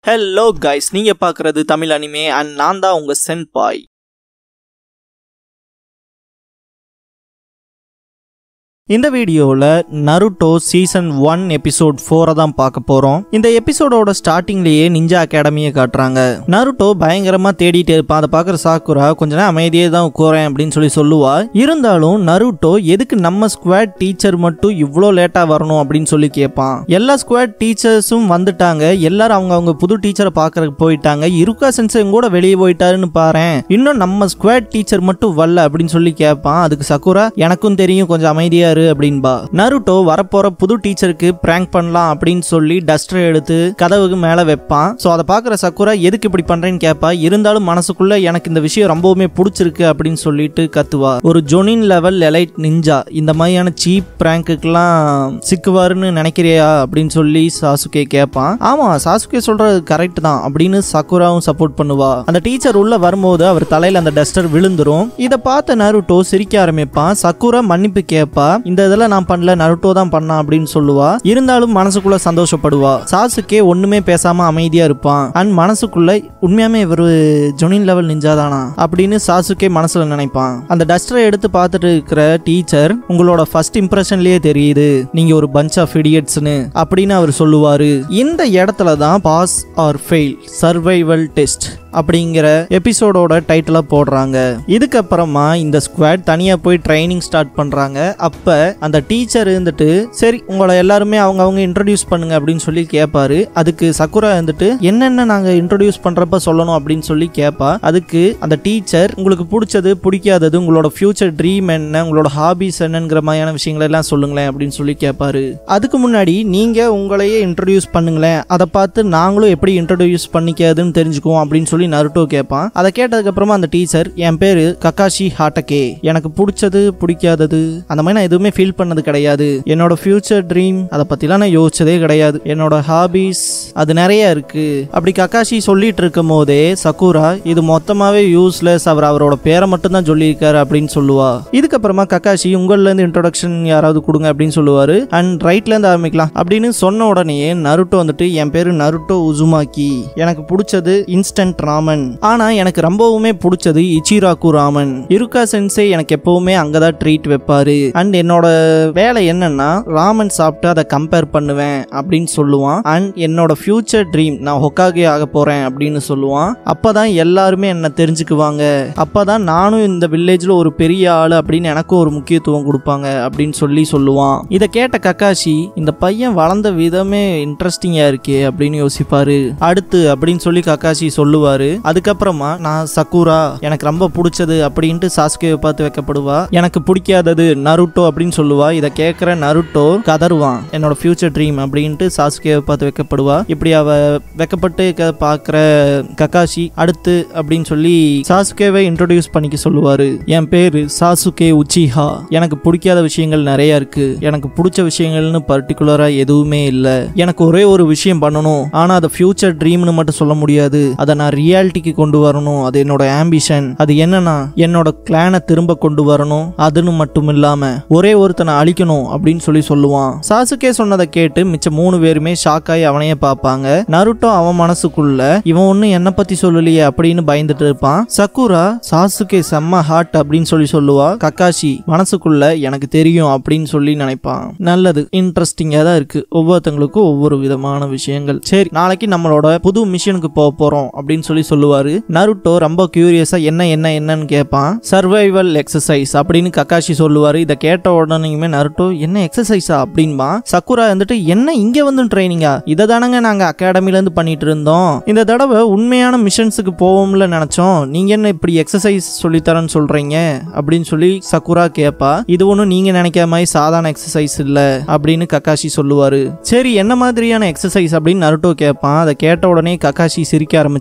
hello guys நீங்க பார்க்கறது Tamil anime and நான் தான் உங்க சென்பாய் இந்த வீடியோவில் நருட்டோ சீசன் ஒன் எபிசோட் ஃபோரை தான் பார்க்க போகிறோம் இந்த எபிசோடோட ஸ்டார்டிங்லேயே நிஞ்சா அகாடமியை காட்டுறாங்க நருட்டோ பயங்கரமாக தேடிட்டே இருப்பான் அதை பார்க்குற சாக்குரா கொஞ்ச நேரம் அமைதியே தான் உட்காரேன் அப்படின்னு சொல்லி சொல்லுவா இருந்தாலும் நருட்டோ எதுக்கு நம்ம ஸ்குவாட் டீச்சர் மட்டும் இவ்வளோ லேட்டாக வரணும் அப்படின்னு சொல்லி கேட்பான் எல்லா ஸ்குவாட் டீச்சர்ஸும் வந்துட்டாங்க எல்லாரும் அவங்க அவங்க புது டீச்சரை பார்க்கறதுக்கு போயிட்டாங்க இருக்கா சென்சன் கூட வெளியே போயிட்டாருன்னு பாரேன் இன்னும் நம்ம ஸ்குவாட் டீச்சர் மட்டும் வரல அப்படின்னு சொல்லி கேட்பான் அதுக்கு சக்குரா எனக்கும் தெரியும் கொஞ்சம் அமைதியா இரு அப்படின்பா நருட்டோ வரப்போற புது டீச்சருக்கு பிராங்க் பண்ணலாம் அப்படின்னு சொல்லி டஸ்டர் எடுத்து கதவுக்கு மேல வைப்பான் சோ அதை பாக்குற சக்குரா எதுக்கு இப்படி பண்றேன்னு கேட்பா இருந்தாலும் மனசுக்குள்ள எனக்கு இந்த விஷயம் ரொம்பவுமே பிடிச்சிருக்கு அப்படின்னு சொல்லிட்டு கத்துவா ஒரு ஜொனின் லெவல் எலைட் நிஞ்சா இந்த மாதிரியான சீப் பிராங்குக்கெல்லாம் சிக்குவாருன்னு நினைக்கிறியா அப்படின்னு சொல்லி சாசுகே கேட்பான் ஆமா சாசுகே சொல்றது கரெக்ட் தான் அப்படின்னு சக்குராவும் சப்போர்ட் பண்ணுவா அந்த டீச்சர் உள்ள வரும்போது அவர் தலையில அந்த டஸ்டர் விழுந்துரும் இதை பார்த்த நருட்டோ சிரிக்க ஆரம்பிப்பான் சக்குரா மன்னிப்பு கேட்பா இந்த இதெல்லாம் நான் பண்ணல நருட்டோ தான் பண்ணான் அப்படின்னு சொல்லுவா இருந்தாலும் மனசுக்குள்ள சந்தோஷப்படுவா சாசுக்கே ஒண்ணுமே பேசாம அமைதியா இருப்பான் அண்ட் மனசுக்குள்ள உண்மையாமே இவர் ஜொனின் லெவல் நிஞ்சாதானா அப்படின்னு சாசுக்கே மனசுல நினைப்பான் அந்த டஸ்டரை எடுத்து பார்த்துட்டு இருக்கிற டீச்சர் உங்களோட ஃபர்ஸ்ட் இம்ப்ரெஷன்லயே தெரியுது நீங்க ஒரு பஞ்ச் ஆஃப் இடியட்ஸ்னு அப்படின்னு அவர் சொல்லுவாரு இந்த இடத்துல தான் pass or fail survival test அப்படிங்கிற எபிசோடோட டைட்டில போடுறாங்க இதுக்கப்புறமா இந்த ஸ்குவாட் தனியா போய் ட்ரைனிங் ஸ்டார்ட் பண்றாங்க அப்ப அந்த டீச்சர் இருந்துட்டு சரி உங்களை எல்லாருமே அவங்க அவங்க இன்ட்ரடியூஸ் பண்ணுங்க அப்படின்னு சொல்லி கேட்பாரு அதுக்கு சக்குரா இருந்துட்டு என்னென்ன நாங்க இன்ட்ரடியூஸ் பண்றப்ப சொல்லணும் அப்படின்னு சொல்லி கேட்பா அதுக்கு அந்த டீச்சர் உங்களுக்கு பிடிச்சது பிடிக்காதது உங்களோட ஃபியூச்சர் ட்ரீம் என்ன உங்களோட ஹாபிஸ் என்னங்கிற மாதிரியான விஷயங்களை எல்லாம் சொல்லுங்களேன் அப்படின்னு சொல்லி கேட்பாரு அதுக்கு முன்னாடி நீங்க உங்களையே இன்ட்ரடியூஸ் பண்ணுங்களேன் அதை பார்த்து நாங்களும் எப்படி இன்ட்ரடியூஸ் பண்ணிக்காதுன்னு தெரிஞ்சுக்குவோம் அப்படின்னு சொல்லி நருட்டோ கேட்பான் அதை கேட்டதுக்கு அப்புறமா அந்த டீச்சர் என் பேரு கக்காஷி ஹாட்டகே எனக்கு பிடிச்சது பிடிக்காதது அந்த மாதிரி நான் எதுவுமே ஃபீல் பண்ணது கிடையாது என்னோட ஃபியூச்சர் ட்ரீம் அதை பத்திலாம் நான் யோசிச்சதே கிடையாது என்னோட ஹாபிஸ் அது நிறைய இருக்கு அப்படி கக்காஷி சொல்லிட்டு இருக்கும் போதே சக்குரா இது மொத்தமாவே யூஸ்லெஸ் அவர் அவரோட பேரை மட்டும் தான் சொல்லியிருக்காரு அப்படின்னு சொல்லுவா இதுக்கப்புறமா கக்காஷி உங்கள்ல இருந்து இன்ட்ரோடக்ஷன் யாராவது கொடுங்க அப்படின்னு சொல்லுவாரு அண்ட் ரைட்ல இருந்து ஆரம்பிக்கலாம் அப்படின்னு சொன்ன உடனே நருட்டோ வந்துட்டு என் பேரு நருட்டோ உசுமாக்கி எனக்கு பிடிச்சது இன்ஸ்டன்ட் ராமன் ஆனா எனக்கு ரொம்பவுமே பிடிச்சது இச்சிராக்கு ராமன் இருக்கா சென்சே எனக்கு எப்பவுமே அங்கதான் ட்ரீட் வைப்பாரு அண்ட் என்னோட வேலை என்னன்னா ராமன் சாப்பிட்டு அதை கம்பேர் பண்ணுவேன் அப்படின்னு சொல்லுவான் அண்ட் என்னோட ஃபியூச்சர் ட்ரீம் நான் ஹொக்காகே ஆக போறேன் அப்படின்னு சொல்லுவான் அப்பதான் எல்லாருமே என்ன தெரிஞ்சுக்குவாங்க அப்பதான் நானும் இந்த வில்லேஜ்ல ஒரு பெரிய ஆளு அப்படின்னு எனக்கும் ஒரு முக்கியத்துவம் கொடுப்பாங்க அப்படின்னு சொல்லி சொல்லுவான் இதை கேட்ட கக்காஷி இந்த பையன் வளர்ந்த விதமே இன்ட்ரெஸ்டிங்கா இருக்கே அப்படின்னு யோசிப்பாரு அடுத்து அப்படின்னு சொல்லி கக்காஷி சொல்லுவாரு அதுக்கப்புறமா நான் சக்குரா எனக்கு ரொம்ப பிடிச்சது அப்படின்ட்டு சாஸ்கேவை பார்த்து வைக்கப்படுவா எனக்கு பிடிக்காதது நருட்டோ அப்படின்னு சொல்லுவா இதை கேட்குற நருட்டோ கதறுவான் என்னோட ஃபியூச்சர் ட்ரீம் அப்படின்ட்டு சாஸ்கேவை பார்த்து வைக்கப்படுவா இப்படி அவ வைக்கப்பட்டு க- பார்க்குற கக்காஷி அடுத்து அப்படின்னு சொல்லி சாசுகேவை இன்ட்ரோடியூஸ் பண்ணிக்க சொல்லுவாரு என் பேரு சாசுகே உச்சிஹா எனக்கு பிடிக்காத விஷயங்கள் நிறைய இருக்கு எனக்கு பிடிச்ச விஷயங்கள்னு பர்டிகுலரா எதுவுமே இல்ல எனக்கு ஒரே ஒரு விஷயம் பண்ணணும் ஆனா அதை ஃபியூச்சர் ட்ரீம்னு மட்டும் சொல்ல முடியாது அதை நான் ரியாலிட்டிக்கு கொண்டு வரணும் அது என்னோட ஆம்பிஷன் அது என்னன்னா என்னோட கிளானை திரும்ப கொண்டு வரணும் அதுன்னு மட்டும் இல்லாம ஒரே ஒருத்தனை அழிக்கணும் அப்படின்னு சொல்லி சொல்லுவான் சாசுகே சொன்னதை கேட்டு மிச்ச மூணு பேருமே ஷாக் ஆகி அவனையே பார்ப்பாங்க நருட்டோ அவன் மனசுக்குள்ள இவன் ஒன்னும் என்ன பத்தி சொல்லலையே அப்படின்னு பயந்துட்டு இருப்பான் சக்குரா சாசுகே செம்ம ஹாட் அப்படின்னு சொல்லி சொல்லுவா கக்காஷி மனசுக்குள்ள எனக்கு தெரியும் அப்படின்னு சொல்லி நினைப்பான் நல்லது இன்ட்ரெஸ்டிங்கா தான் இருக்கு ஒவ்வொருத்தங்களுக்கும் ஒவ்வொரு விதமான விஷயங்கள் சரி நாளைக்கு நம்மளோட புது மிஷனுக்கு போக போறோம் அப்படின்னு சொல்லி சொல்லுவாரு நருட்டோ ரொம்ப கியூரியஸா என்ன என்ன என்னன்னு கேட்பான் சர்வைவல் எக்ஸசைஸ் அப்படின்னு கக்காஷி சொல்லுவாரு இதை கேட்ட உடனேயுமே நருட்டோ என்ன எக்ஸசைஸா அப்படின்பா சக்குரா வந்துட்டு என்ன இங்க வந்து ட்ரைனிங்கா இதை தானங்க நாங்க அகாடமில இருந்து பண்ணிட்டு இருந்தோம் இந்த தடவை உண்மையான மிஷன்ஸுக்கு போவோம்ல நினைச்சோம் நீங்க என்ன இப்படி எக்ஸசைஸ் சொல்லித்தரேன்னு சொல்றீங்க அப்படின்னு சொல்லி சக்குரா கேட்பா இது ஒன்றும் நீங்க நினைக்கிற மாதிரி சாதாரண எக்ஸசைஸ் இல்ல அப்படின்னு கக்காஷி சொல்லுவாரு சரி என்ன மாதிரியான எக்ஸசைஸ் அப்படின்னு நருட்டோ கேட்பான் அதை கேட்ட உடனே கக்காஷி சிரிக்க ஆரம்பிச்சிருவாரு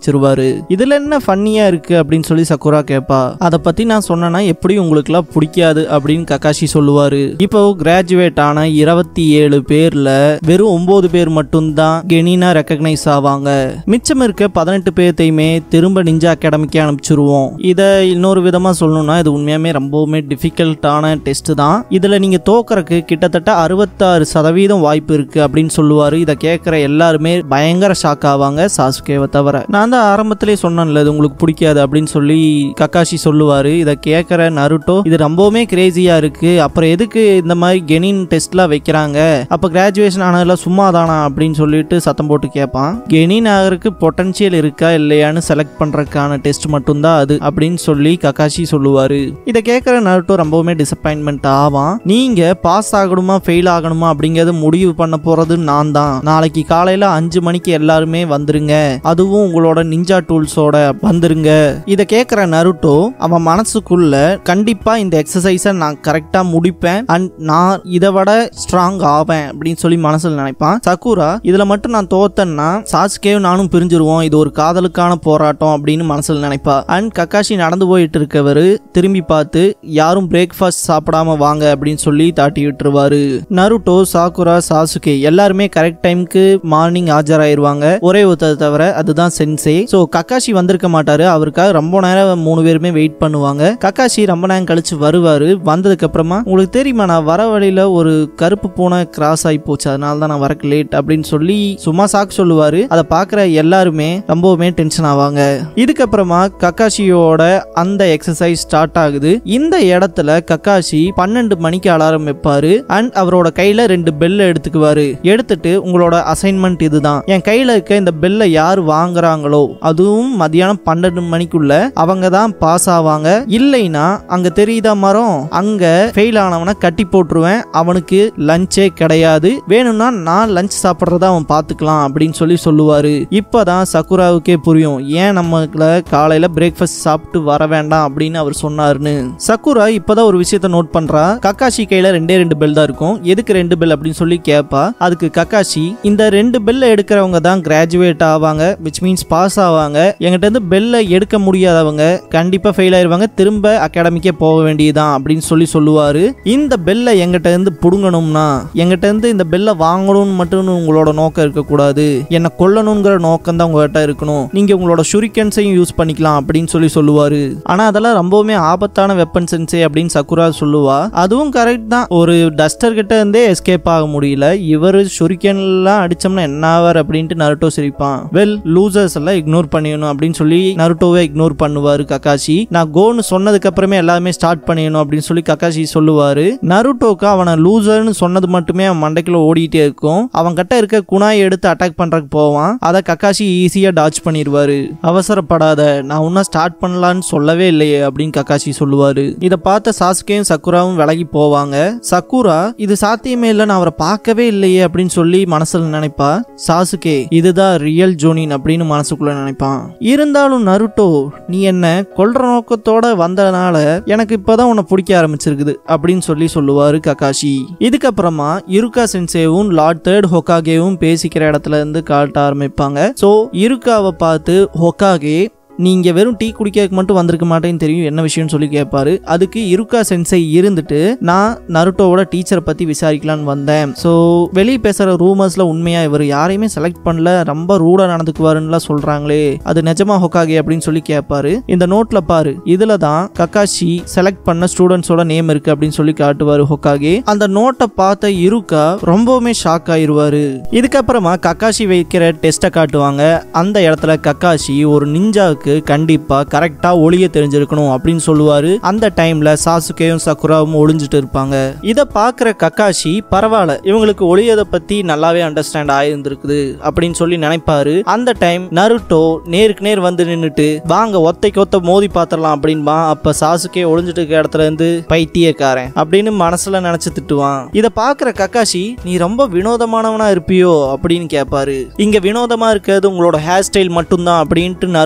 சொல்லுவாரு இதுல என்ன ஃபன்னியா இருக்கு அப்படின்னு சொல்லி சக்குரா கேட்பா அதை பத்தி நான் சொன்னேன்னா எப்படி உங்களுக்குலாம் பிடிக்காது அப்படின்னு கக்காஷி சொல்லுவாரு இப்போ கிராஜுவேட் ஆன இருபத்தி ஏழு பேர்ல வெறும் ஒன்பது பேர் மட்டும்தான் கெனினா ரெக்கக்னைஸ் ஆவாங்க மிச்சம் இருக்க பதினெட்டு பேர்த்தையுமே திரும்ப நிஞ்சா அகாடமிக்கு அனுப்பிச்சிருவோம் இதை இன்னொரு விதமா சொல்லணும்னா இது உண்மையாமே ரொம்பவுமே டிஃபிகல்ட்டான டெஸ்ட் தான் இதுல நீங்க தோக்கறக்கு கிட்டத்தட்ட அறுபத்தாறு சதவீதம் வாய்ப்பு இருக்கு அப்படின்னு சொல்லுவாரு இதை கேட்குற எல்லாருமே பயங்கர ஷாக் ஆவாங்க சாசுகேவை தவிர நான் தான் ஆரம்பத்திலே சொன்னேன்ல இது உங்களுக்கு பிடிக்காது அப்படின்னு சொல்லி கக்காஷி சொல்லுவாரு இதை கேட்குற நருட்டோ இது ரொம்பவுமே கிரேசியா இருக்கு அப்புறம் எதுக்கு இந்த மாதிரி கெனின் டெஸ்ட்லாம் வைக்கிறாங்க அப்ப கிராஜுவேஷன் ஆனதுல சும்மா தானா அப்படின்னு சொல்லிட்டு சத்தம் போட்டு கேட்பான் கெனின் ஆகிறதுக்கு பொட்டன்ஷியல் இருக்கா இல்லையான்னு செலக்ட் பண்றதுக்கான டெஸ்ட் மட்டும்தான் அது அப்படின்னு சொல்லி கக்காஷி சொல்லுவாரு இதை கேட்குற நருட்டோ ரொம்பவுமே டிசப்பாயின்மெண்ட் ஆவான் நீங்க பாஸ் ஆகணுமா ஃபெயில் ஆகணுமா அப்படிங்கறது முடிவு பண்ண போறது நான் தான் நாளைக்கு காலையில அஞ்சு மணிக்கு எல்லாருமே வந்துருங்க அதுவும் உங்களோட நிஞ்சா டூல்ஸோட வந்துருங்க இதை கேட்குற நருட்டோ அவன் மனசுக்குள்ள கண்டிப்பா இந்த எக்ஸசைஸை நான் கரெக்டா முடிப்பேன் அண்ட் நான் இதை விட ஸ்ட்ராங் ஆவேன் அப்படின்னு சொல்லி மனசுல நினைப்பான் சக்குரா இதுல மட்டும் நான் தோத்தேன்னா சாஸ்கேவும் நானும் பிரிஞ்சிருவோம் இது ஒரு காதலுக்கான போராட்டம் அப்படின்னு மனசுல நினைப்பா அண்ட் கக்காஷி நடந்து போயிட்டு இருக்கவர் திரும்பி பார்த்து யாரும் பிரேக்ஃபாஸ்ட் சாப்பிடாம வாங்க அப்படின்னு சொல்லி தாட்டி விட்டுருவாரு நருட்டோ சாக்குரா சாசுகே எல்லாருமே கரெக்ட் டைம்க்கு மார்னிங் ஆஜராயிருவாங்க ஒரே ஒருத்தர் தவிர அதுதான் சென்சே ஸோ கக்காஷி வந்திருக்க மாட்டாரு அவருக்காக ரொம்ப நேரம் மூணு பேருமே வெயிட் பண்ணுவாங்க கக்காஷி ரொம்ப நேரம் கழிச்சு வருவாரு வந்ததுக்கு அப்புறமா உங்களுக்கு தெரியுமா நான் வர வழியில ஒரு கருப்பு பூனை கிராஸ் ஆகி போச்சு அதனால தான் நான் வரக்கு லேட் அப்படின்னு சொல்லி சும்மா சாக்கு சொல்லுவாரு அதை பார்க்குற எல்லாருமே ரொம்பவுமே டென்ஷன் ஆவாங்க இதுக்கப்புறமா கக்காஷியோட அந்த எக்ஸசைஸ் ஸ்டார்ட் ஆகுது இந்த இடத்துல கக்காஷி பன்னெண்டு மணிக்கு அலாரம் வைப்பாரு அண்ட் அவரோட கையில ரெண்டு பெல்ல எடுத்துக்குவாரு எடுத்துட்டு உங்களோட அசைன்மெண்ட் இதுதான் என் கையில இருக்க இந்த பெல்லை யார் வாங்குறாங்களோ அதுவும் மதியானம் பன்னெண்டு மணிக்குள்ள அவங்க தான் பாஸ் ஆவாங்க இல்லைன்னா அங்க தெரியுதா மரம் அங்க ஃபெயில் ஆனவனை கட்டி போட்டுருவேன் அவனுக்கு லஞ்சே கிடையாது வேணும்னா நான் லஞ்ச் சாப்பிட்றத அவன் பார்த்துக்கலாம் அப்படின்னு சொல்லி சொல்லுவாரு இப்பதான் சக்குராவுக்கே புரியும் ஏன் நம்மள காலையில பிரேக்ஃபாஸ்ட் சாப்பிட்டு வர வேண்டாம் அப்படின்னு அவர் சொன்னாருன்னு சக்குரா இப்பதான் ஒரு விஷயத்த நோட் பண்றா கக்காஷி கையில ரெண்டே ரெண்டு பெல் தான் இருக்கும் எதுக்கு ரெண்டு பெல் அப்படின்னு சொல்லி கேட்பா அதுக்கு கக்காஷி இந்த ரெண்டு பெல்ல எடுக்கிறவங்க தான் கிராஜுவேட் ஆவாங்க விச் மீன்ஸ் பாஸ் ஆவாங்க எங்கிட்ட இருந்து பெல்ல எடுக்க முடியாதவங்க கண்டிப்பா ஃபெயில் ஆயிருவாங்க திரும்ப அகாடமிக்கே போக வேண்டியதுதான் அப்படின்னு சொல்லி சொல்லுவாரு இந்த பெல்லை எங்கிட்ட இருந்து புடுங்கணும்னா எங்கிட்ட இருந்து இந்த பெல்லை வாங்கணும்னு மட்டும் உங்களோட நோக்கம் இருக்கக்கூடாது என்னை கொல்லணுங்கிற நோக்கம் தான் உங்ககிட்ட இருக்கணும் நீங்க உங்களோட ஷுரிக்கன்ஸையும் யூஸ் பண்ணிக்கலாம் அப்படின்னு சொல்லி சொல்லுவாரு ஆனா அதெல்லாம் ரொம்பவுமே ஆபத்தான வெப்பன் சென்சே அப்படின்னு சக்குரா சொல்லுவா அதுவும் கரெக்ட் தான் ஒரு டஸ்டர் கிட்ட இருந்தே எஸ்கேப் ஆக முடியல இவர் ஷுரிக்கன்லாம் அடிச்சோம்னா என்ன ஆவார் அப்படின்ட்டு நருட்டோ சிரிப்பான் வெல் லூசர்ஸ் எல்லாம் இக்னோர் பண்ணிடணும் அப்படின்னு சொல்லி நருட்டோவை இக்னோர் பண்ணுவாரு கக்காஷி நான் கோன்னு சொன்னதுக்கு அப்புறமே எல்லாமே ஸ்டார்ட் பண்ணிடணும் அப்படின்னு சொல்லி கக்காஷி சொல்லுவாரு நருட்டோக்கு அவனை லூசர்னு சொன்னது மட்டுமே அவன் மண்டைக்குள்ள ஓடிட்டே இருக்கும் அவன் கிட்ட இருக்க குணாயை எடுத்து அட்டாக் பண்றதுக்கு போவான் அதை கக்காஷி ஈஸியா டாச் பண்ணிடுவாரு அவசரப்படாத நான் இன்னும் ஸ்டார்ட் பண்ணலான்னு சொல்லவே இல்லையே அப்படின்னு கக்காஷி சொல்லுவாரு இதை பார்த்த சாஸ்கேயும் சக்குராவும் விலகி போவாங்க சக்குரா இது சாத்தியமே இல்லை நான் அவரை பார்க்கவே இல்லையே அப்படின்னு சொல்லி மனசுல நினைப்பா சாசுகே இதுதான் ரியல் ஜோனின் அப்படின்னு மனசுக்குள்ள நினைப்பான் இருந்தாலும் நருட்டோ நீ என்ன கொல்ற நோக்கத்தோட வந்தனால எனக்கு இப்பதான் உன்னை பிடிக்க ஆரம்பிச்சிருக்குது அப்படின்னு சொல்லி சொல்லுவாரு கக்காஷி இதுக்கப்புறமா இருகா சென்சேவும் லார்ட் தேர்ட் ஹொக்காகேவும் பேசிக்கிற இடத்துல இருந்து காட்ட ஆரம்பிப்பாங்க ஸோ இருக்காவை பார்த்து ஹொக்காகே நீங்க வெறும் டீ குடிக்கிறதுக்கு மட்டும் வந்திருக்க மாட்டேன்னு தெரியும் என்ன விஷயம்னு சொல்லி கேட்பாரு அதுக்கு இருக்கா சென்சை இருந்துட்டு நான் நருட்டோவோட டீச்சரை பத்தி விசாரிக்கலான்னு வந்தேன் ஸோ வெளியே பேசுற ரூமர்ஸ்ல உண்மையா இவர் யாரையுமே செலக்ட் பண்ணல ரொம்ப ரூடா நடந்துக்குவாருன்னுலாம் சொல்றாங்களே அது நிஜமா ஹொக்காகே அப்படின்னு சொல்லி கேட்பாரு இந்த நோட்ல பாரு இதுல தான் கக்காஷி செலக்ட் பண்ண ஸ்டூடெண்ட்ஸோட நேம் இருக்கு அப்படின்னு சொல்லி காட்டுவாரு ஹொக்காகே அந்த நோட்டை பார்த்த இருக்கா ரொம்பவுமே ஷாக் ஆயிருவாரு இதுக்கப்புறமா கக்காஷி வைக்கிற டெஸ்ட்டை காட்டுவாங்க அந்த இடத்துல கக்காஷி ஒரு நிஞ்சாவுக்கு கண்டிப்பா கரெக்டா ஒளிய தெரிஞ்சிருக்கணும் அப்படின்னு சொல்லுவாரு அந்த டைம்ல சாசுகேயும் சக்குராவும் ஒளிஞ்சிட்டு இருப்பாங்க இத பாக்குற கக்காஷி பரவாயில்ல இவங்களுக்கு ஒளியதை பத்தி நல்லாவே அண்டர்ஸ்டாண்ட் ஆயிருந்திருக்குது அப்படின்னு சொல்லி நினைப்பாரு அந்த டைம் நருட்டோ நேருக்கு நேர் வந்து நின்னுட்டு வாங்க ஒத்தைக்கு ஒத்த மோதி பாத்திரலாம் அப்படின்பா அப்ப சாசுகே ஒளிஞ்சிட்டு இருக்க இடத்துல இருந்து பைத்தியக்காரன் அப்படின்னு மனசுல நினைச்சு திட்டுவான் இத பாக்குற கக்காஷி நீ ரொம்ப வினோதமானவனா இருப்பியோ அப்படின்னு கேட்பாரு இங்க வினோதமா இருக்கிறது உங்களோட ஹேர் ஸ்டைல் மட்டும்தான் அப்படின்ட்டு நருட்டோ அட்டாக்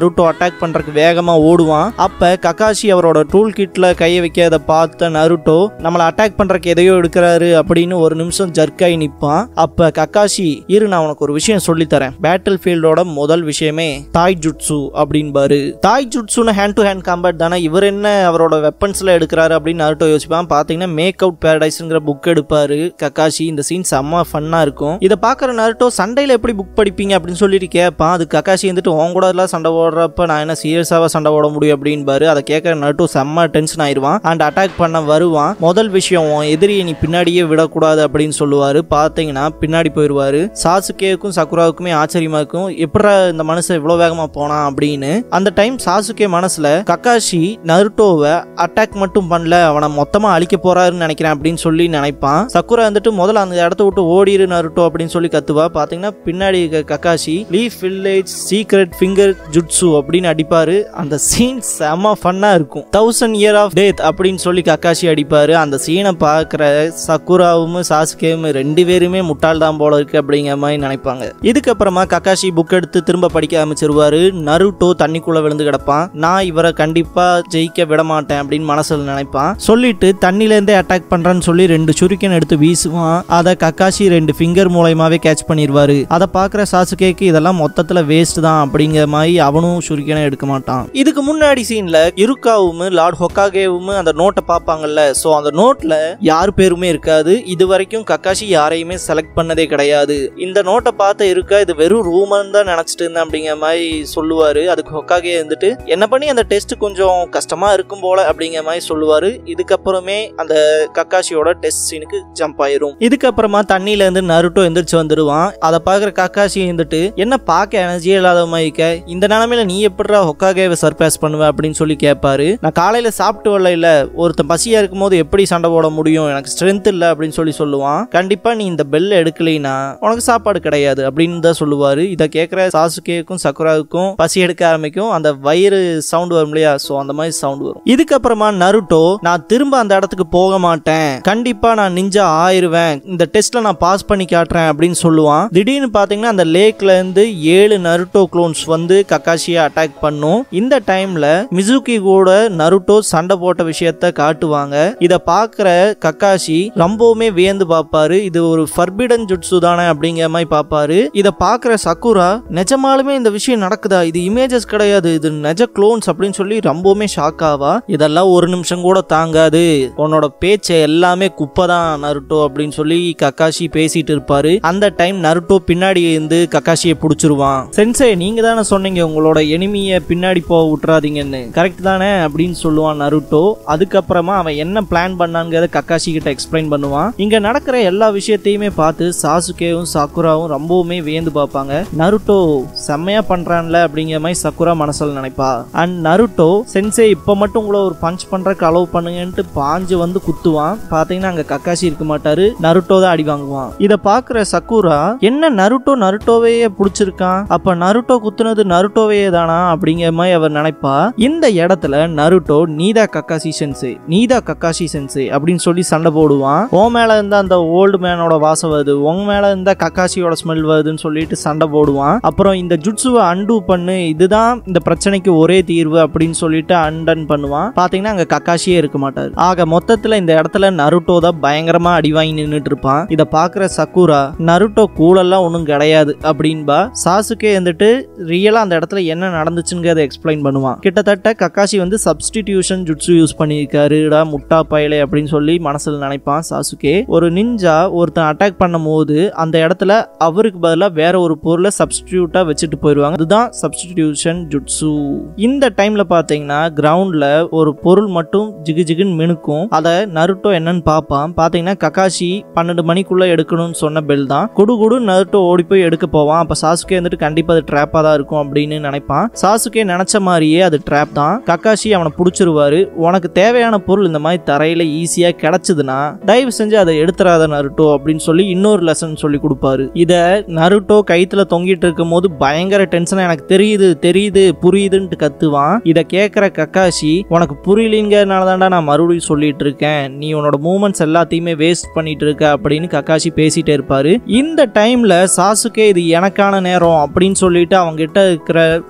அட்டாக் பண்றதுக்கு வேகமா ஓடுவான் அப்ப கக்காஷி அவரோட டூல் கிட்ல கையை வைக்கிறத பார்த்த நருட்டோ நம்மளை அட்டாக் பண்றதுக்கு எதையோ எடுக்கிறாரு அப்படின்னு ஒரு நிமிஷம் ஜர்க்காய் நிப்பான் அப்ப கக்காஷி இரு நான் உனக்கு ஒரு விஷயம் சொல்லித் தரேன் பேட்டில் ஃபீல்டோட முதல் விஷயமே தாய் ஜுட்சு அப்படின்பாரு தாய் ஜுட்சுன்னு ஹேண்ட் டு ஹேண்ட் காம்பேட் தானே இவர் என்ன அவரோட வெப்பன்ஸ்ல எடுக்கிறாரு அப்படின்னு நருட்டோ யோசிப்பான் பாத்தீங்கன்னா மேக் அவுட் பேரடைஸ்ங்கிற புக் எடுப்பாரு கக்காஷி இந்த சீன் செம்ம ஃபன்னா இருக்கும் இதை பாக்குற நருட்டோ சண்டையில எப்படி புக் படிப்பீங்க அப்படின்னு சொல்லிட்டு கேட்பான் அது கக்காஷி வந்துட்டு உன் கூட எல்லாம் சண்டை ஓடுறப்ப நான் என்ன சீரியஸாவா சண்டை ஓட முடியும் அப்படின்பாரு அதை கேட்கற நருட்டோ செம்ம டென்ஷன் ஆயிருவான் அண்ட் அட்டாக் பண்ண வருவான் முதல் விஷயம் உன் எதிரியை நீ பின்னாடியே விடக்கூடாது அப்படின்னு சொல்லுவாரு பாத்தீங்கன்னா பின்னாடி போயிருவாரு சாசுகேவுக்கும் சக்குராவுக்குமே ஆச்சரியமா இருக்கும் எப்படா இந்த மனுஷன் இவ்வளவு வேகமா போனான் அப்படின்னு அந்த டைம் சாசுகே மனசுல கக்காஷி நருட்டோவை அட்டாக் மட்டும் பண்ணல அவனை மொத்தமா அழிக்க போறாருன்னு நினைக்கிறேன் அப்படின்னு சொல்லி நினைப்பான் சக்குரா வந்துட்டு முதல்ல அந்த இடத்த விட்டு ஓடிரு நருட்டோ அப்படின்னு சொல்லி கத்துவா பாத்தீங்கன்னா பின்னாடி இருக்க Kakashi leaf village secret finger jutsu அப்படின்னு அடிப்பாரு அந்த சீன் செம ஃபன்னா இருக்கும் தௌசண்ட் இயர் ஆஃப் டேத் அப்படின்னு சொல்லி கக்காஷி அடிப்பாரு அந்த சீனை பார்க்குற சக்குராவும் சாசுகேவும் ரெண்டு பேருமே முட்டாள் தான் போல இருக்கு அப்படிங்கிற மாதிரி நினைப்பாங்க இதுக்கப்புறமா கக்காஷி புக் எடுத்து திரும்ப படிக்க ஆரம்பிச்சிருவாரு நருட்டோ தண்ணிக்குள்ள விழுந்து கிடப்பான் நான் இவரை கண்டிப்பா ஜெயிக்க விட மாட்டேன் அப்படின்னு மனசுல நினைப்பான் சொல்லிட்டு தண்ணில இருந்தே அட்டாக் பண்றேன்னு சொல்லி ரெண்டு சுரிக்கன் எடுத்து வீசுவான் அதை கக்காஷி ரெண்டு ஃபிங்கர் மூலயமாவே கேட்ச் பண்ணிடுவாரு அதை பார்க்குற சாசுகேக்கு இதெல்லாம் மொத்தத்துல வேஸ்ட் தான் அப்படிங்கிற மாதிரி அவனும் சுரிக்கனை எடுக்க மாட்டான் இதுக்கு முன்னாடி சீன்ல இருக்காவும் லார்ட் ஹொக்காகேவும் அந்த நோட்டை பார்ப்பாங்கல்ல சோ அந்த நோட்ல யார் பேருமே இருக்காது இது வரைக்கும் கக்காஷி யாரையுமே செலக்ட் பண்ணதே கிடையாது இந்த நோட்டை பார்த்த இருக்கா இது வெறும் ரூமன் தான் நினைச்சிட்டு இருந்தேன் அப்படிங்கிற மாதிரி சொல்லுவாரு அதுக்கு ஹொக்காகே வந்துட்டு என்ன பண்ணி அந்த டெஸ்ட் கொஞ்சம் கஷ்டமா இருக்கும் போல அப்படிங்கிற மாதிரி சொல்லுவாரு இதுக்கப்புறமே அந்த கக்காஷியோட டெஸ்ட் சீனுக்கு ஜம்ப் ஆயிரும் இதுக்கப்புறமா தண்ணியில இருந்து நருட்டோ எந்திரிச்சு வந்துடுவான் அதை பார்க்குற கக்காஷி இருந்துட்டு என்ன பார்க்க எனர்ஜியே இல்லாத மாதிரி இருக்க இந்த நிலமையில நீ எப்படிடா ஹொக்காகேவை சர்ப்ரைஸ் பண்ணுவ அப்படின்னு சொல்லி கேட்பாரு நான் காலையில சாப்பிட்டு வரல இல்ல ஒருத்தன் பசியா இருக்கும்போது எப்படி சண்டை போட முடியும் எனக்கு ஸ்ட்ரென்த் இல்ல அப்படின்னு சொல்லி சொல்லுவான் கண்டிப்பா நீ இந்த பெல் எடுக்கலைனா உனக்கு சாப்பாடு கிடையாது அப்படின்னு தான் சொல்லுவாரு இதை கேட்குற சாசுகேக்கும் சக்குராவுக்கும் பசி எடுக்க ஆரம்பிக்கும் அந்த வயிறு சவுண்ட் வரும் இல்லையா ஸோ அந்த மாதிரி சவுண்ட் வரும் இதுக்கப்புறமா நருட்டோ நான் திரும்ப அந்த இடத்துக்கு போக மாட்டேன் கண்டிப்பா நான் நிஞ்சா ஆயிருவேன் இந்த டெஸ்ட்ல நான் பாஸ் பண்ணி காட்டுறேன் அப்படின்னு சொல்லுவான் திடீர்னு பாத்தீங்கன்னா அந்த லேக்ல இருந்து ஏழு நருட்டோ க்ளோன்ஸ் வந்து கக்காஷியை அட்டாக் பண்ணும் இந்த டைம்ல மிசுகி கூட நருட்டோ சண்டை போட்ட விஷயத்த காட்டுவாங்க இத பாக்குற கக்காஷி ரொம்பவுமே வியந்து பார்ப்பாரு இது ஒரு ஃபர்பிடன் ஜுட்சு தானே அப்படிங்கிற மாதிரி பார்ப்பாரு இத பாக்குற சக்குரா நிஜமாலுமே இந்த விஷயம் நடக்குதா இது இமேஜஸ் கிடையாது இது நிஜ க்ளோன்ஸ் அப்படின்னு சொல்லி ரொம்பவுமே ஷாக் ஆவா இதெல்லாம் ஒரு நிமிஷம் கூட தாங்காது உன்னோட பேச்சை எல்லாமே குப்பை தான் நருட்டோ அப்படின்னு சொல்லி கக்காஷி பேசிட்டு இருப்பாரு அந்த டைம் நருட்டோ பின்னாடி இருந்து கக்காஷியை பிடிச்சிருவான் சென்சே நீங்க தானே சொன்னீங்க உங்களோட எனிமிய பின்னாடி போக விட்டுறாதீங்கன்னு கரெக்ட் தானே அப்படின்னு சொல்லுவான் நருட்டோ அதுக்கப்புறமா அவன் என்ன பிளான் பண்ணாங்கிறத கக்காஷி கிட்ட எக்ஸ்பிளைன் பண்ணுவான் இங்க நடக்கிற எல்லா விஷயத்தையுமே பார்த்து சாசுகேவும் சக்குராவும் ரொம்பவுமே வியந்து பார்ப்பாங்க நருட்டோ செம்மையா பண்றான்ல அப்படிங்கிற மாதிரி சக்குரா மனசுல நினைப்பா அண்ட் நருட்டோ சென்சே இப்ப மட்டும் உங்களை ஒரு பஞ்ச் பண்றதுக்கு அலோவ் பண்ணுங்கன்ட்டு பாஞ்சு வந்து குத்துவான் பாத்தீங்கன்னா அங்க கக்காஷி இருக்க மாட்டாரு நருட்டோ தான் அடி வாங்குவான் இத பாக்குற சக்குரா என்ன நருட்டோ நருட்டோவையே பிடிச்சிருக்கான் அப்ப நருட்டோ குத்துனது நருட்டோவையே தானா அப்படிங்கிற மாதிரி அவர் நினைப்பா இந்த இடத்துல நருட்டோ நீதா கக்காசி சென்சே நீதா கக்காசி சென்சே அப்படின்னு சொல்லி சண்டை போடுவான் ஓ மேல இருந்த அந்த ஓல்டு மேனோட வாசம் வருது உங்க மேல இருந்த கக்காசியோட ஸ்மெல் வருதுன்னு சொல்லிட்டு சண்டை போடுவான் அப்புறம் இந்த ஜுட்சுவை அண்டு பண்ணு இதுதான் இந்த பிரச்சனைக்கு ஒரே தீர்வு அப்படின்னு சொல்லிட்டு அண்டன் பண்ணுவான் பாத்தீங்கன்னா அங்க கக்காஷியே இருக்க மாட்டாரு ஆக மொத்தத்துல இந்த இடத்துல நருட்டோ தான் பயங்கரமா அடி வாங்கி நின்னுட்டு இருப்பான் இத பாக்குற சக்குரா நருட்டோ கூலெல்லாம் ஒன்றும் கிடையாது அப்படின்பா சாசுகே வந்துட்டு ரியலா அந்த இடத்துல என்ன நடந்துச்சுங்கிறத எக்ஸ்பிளைன் பண்ணுவான் கிட்டத்தட்ட கக்காஷி வந்து சப்ஸ்டிடியூஷன் ஜுட்சு யூஸ் பண்ணியிருக்காருடா முட்டா பயலே அப்படின்னு சொல்லி மனசுல நினைப்பான் சாசுகே ஒரு நிஞ்சா ஒருத்தன் அட்டாக் பண்ணும் போது அந்த இடத்துல அவருக்கு பதிலாக வேற ஒரு பொருளை சப்ஸ்டிடியூட்டா வச்சுட்டு போயிடுவாங்க அதுதான் சப்ஸ்டிடியூஷன் ஜுட்சு இந்த டைம்ல பாத்தீங்கன்னா கிரவுண்ட்ல ஒரு பொருள் மட்டும் ஜிகு ஜிகுன்னு மினுக்கும் அதை நருட்டோ என்னன்னு பார்ப்பான் பாத்தீங்கன்னா கக்காஷி பன்னெண்டு மணிக்குள்ள எடுக்கணும்னு சொன்ன பெல் தான் குடு குடு நருட்டோ ஓடி போய் எடுக்க போவான் அப்ப சாசுகே வந்துட்டு கண்டிப்பா அது ட்ராப்பா தான் இருக்கும் அப்படின்னு நினைப்பான் சாசுகே நினைச்ச மாதிரியே அது ட்ராப் தான் கக்காஷி அவனை பிடிச்சிருவாரு உனக்கு தேவையான பொருள் இந்த மாதிரி தரையில ஈஸியா கிடைச்சதுன்னா தயவு செஞ்சு அதை எடுத்துறாத நருட்டோ அப்படின்னு சொல்லி இன்னொரு லெசன் சொல்லி கொடுப்பாரு இத நருட்டோ கைத்துல தொங்கிட்டு இருக்கும் போது பயங்கர டென்ஷனா எனக்கு தெரியுது தெரியுது புரியுதுன்ட்டு கத்துவான் இத கேக்குற கக்காஷி உனக்கு புரியலங்கிறதுனால தான்டா நான் மறுபடியும் சொல்லிட்டு இருக்கேன் நீ உன்னோட மூமெண்ட்ஸ் எல்லாத்தையுமே வேஸ்ட் பண்ணிட்டு இருக்க அப்படின்னு கக்காஷி பேசிட்டே இருப்பாரு இந்த டைம்ல சாசுகே இது எனக்கான நேரம் அப்படின்னு சொல்லிட்டு அவங்க கிட்ட இருக்கிற குணாய்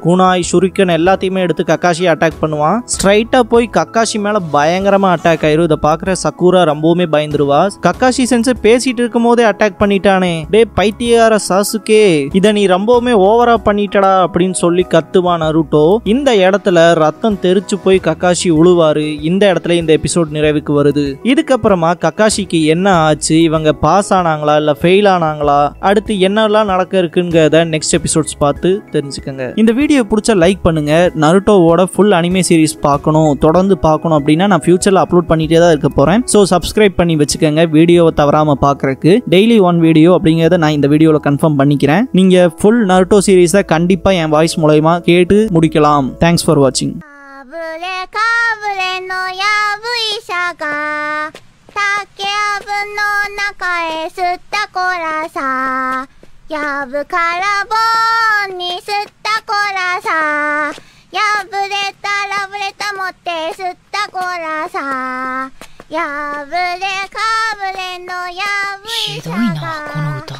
ஷுரிக்கன் எல்லாத்தையுமே எடுத்து கக்காஷி அட்டாக் பண்ணுவான் ஸ்ட்ரைட்டா போய் கக்காஷி மேல பயங்கரமா அட்டாக் ஆயிரும் இதை பாக்குற சக்கூரா ரொம்பவுமே பயந்துருவா கக்காஷி சென்ஸ் பேசிட்டு இருக்கும் போதே அட்டாக் பண்ணிட்டானே டே பைத்தியார சாசுகே இத நீ ரொம்பவுமே ஓவரா பண்ணிட்டடா அப்படின்னு சொல்லி கத்துவான் நருட்டோ இந்த இடத்துல ரத்தம் தெரிச்சு போய் கக்காஷி உழுவாரு இந்த இடத்துல இந்த எபிசோட் நிறைவுக்கு வருது இதுக்கப்புறமா கக்காஷிக்கு என்ன ஆச்சு இவங்க பாஸ் ஆனாங்களா இல்ல ஃபெயில் ஆனாங்களா அடுத்து என்னெல்லாம் நடக்க இருக்குங்கிறத நெக்ஸ்ட் எபிசோட்ஸ் பார்த்து தெரிஞ்சுக்கோங்க இந்த வீடியோ பிடிச்ச லைக் பண்ணுங்க நருட்டோவோட ஃபுல் அனிமே சீரிஸ் பார்க்கணும் தொடர்ந்து பார்க்கணும் அப்படின்னா நான் ஃபியூச்சர்ல அப்லோட் பண்ணிட்டே தான் இருக்க போறேன் ஸோ சப்ஸ்கிரைப் பண்ணி வச்சுக்கோங்க வீடியோவை தவறாம பார்க்கறதுக்கு டெய்லி ஒன் வீடியோ அப்படிங்கிறத நான் இந்த வீடியோவில் கன்ஃபார்ம் பண்ணிக்கிறேன் நீங்க ஃபுல் நருட்டோ சீரிஸை கண்டிப்பா என் வாய்ஸ் மூலயமா கேட்டு முடிக்கலாம் தேங்க்ஸ் ஃபார் வாட்சிங் かぶれかぶれのやぶ医者が竹やぶの中へ吸ったこらさやぶから棒に吸ったこらさやぶれたらぶれた持って吸ったこらさやぶれかぶれのやぶ医者ひどいなこのが歌